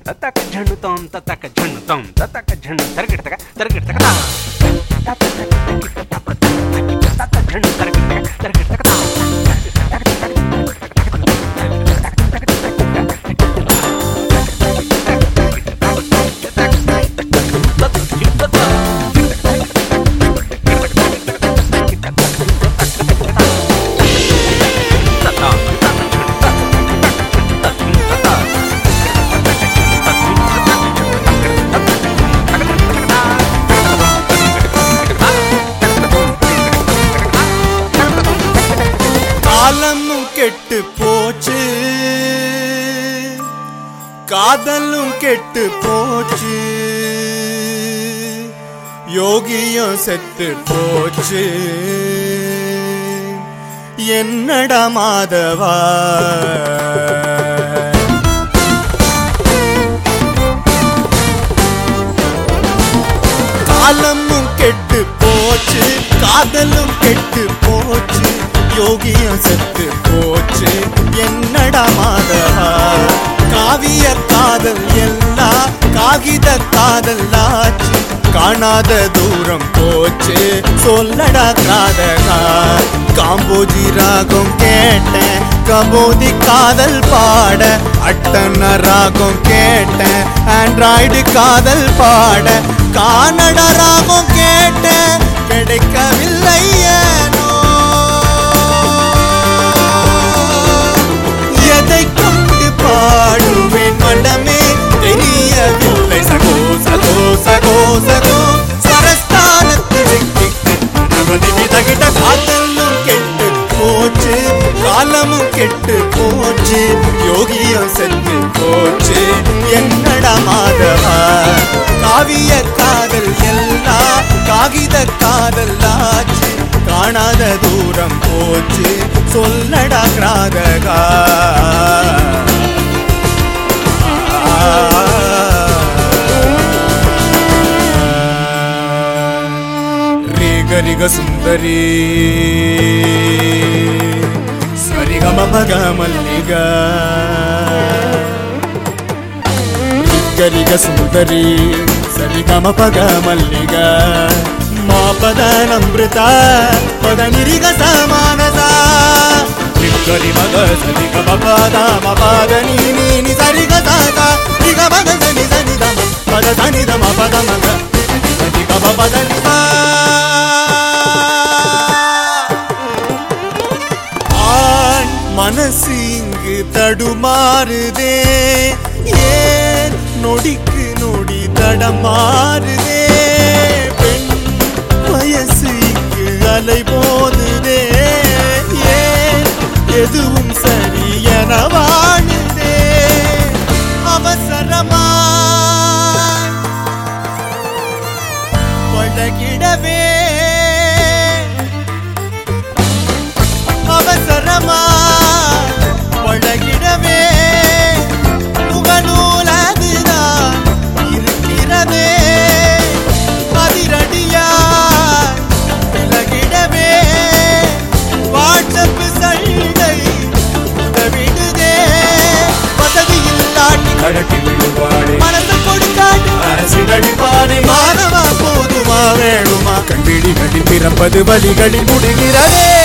తతక జణుతం తతక జణుతం తతక జణు తరగిడతక తరగిడతక తా తత జణు తరగిడతక తరగిడతక తా காலமும் கெட்டு போச்சு காதலும் கெட்டு போச்சு யோகியும் செத்து போச்சு என்னடா மாதவா காலமும் கெட்டு போச்சு காதலும் கெட்டு போச்சு யோகியம் செத்து போச்சு என்னடா மாதவா காவிய காதல் எல்லாம் காகித காதல் ஆச்சு காணாத தூரம் போச்சு சொல்லடா காதகா காம்போஜி ராகம் கேட்டேன் கபோதி காதல் பாட அட்டன ராகம் கேட்டேன் ஆண்ட்ராய்டு காதல் பாட கானட ராகம் கேட்டேன் கிடைக்கவில்லை ஏனோ எதை கொண்டு பாடுவேன் மனமே தெரியவில்லை சகோ சகோ சகோ சகோ சரஸ்தானத்தில் தகிட்ட காதலும் கெட்டு போச்சு காலமும் கெட்டு போச்சு யோகியம் செத்து போச்சு என்னடா மாதவா காவிய காதல் எல்லாம் காகித காதல் ஆச்சு காணாத தூரம் போச்சு சொல்லடா கிராதகா ರೇಗರಿಗ ಸುಂದರಿ ಸರಿಗಮ ಮಗ ಮಲ್ಲಿಗ ರಿಗರಿಗ ಸುಂದರಿ ಸರಿಗಮ ಪಗ ಮಲ್ಲಿಗ ಮಾ ಪದ ನಮೃತ ಪದ ನಿರಿಗ ಸಮಾನದ ರಿಗರಿ ಮಗ ಸರಿಗಮ ಪದ ಮ ಪದ ನೀ ನೀ ನಿ ಸರಿಗ ಸಾಗ ನಿಗ ಮಗ ಸನಿ ಸನಿ ದಮ ಪದ ಸನಿ ದಮ ಪದ ಮಗ ಸರಿಗ ಪದ ನಿ ಸಾ ஆண் மனசு இங்கு தடுமாறுதே ஏன் நொடிக்கு நொடி தடமாறுதே பெண் வயசு இங்கு அலை போதுதே ஏன் எதுவும் சரியென வாழுதே அவசரமா பழகிடவே அவசரமா பழகிடவே முகநூலதுதான் இருக்கிறதே அதிரடியா விலகிடவே வாட்ஸ்அப் சண்டை உதவிடுதே வசதி இல்லாட்டி கடட்டி விடுவாடே மனசு கொடுக்காட்டி அரசிடடிப்பாடே மானமா போதுமா வேணுமா கண்பிடிகளில் பிறப்பது வழிகளில் முடிகிறதே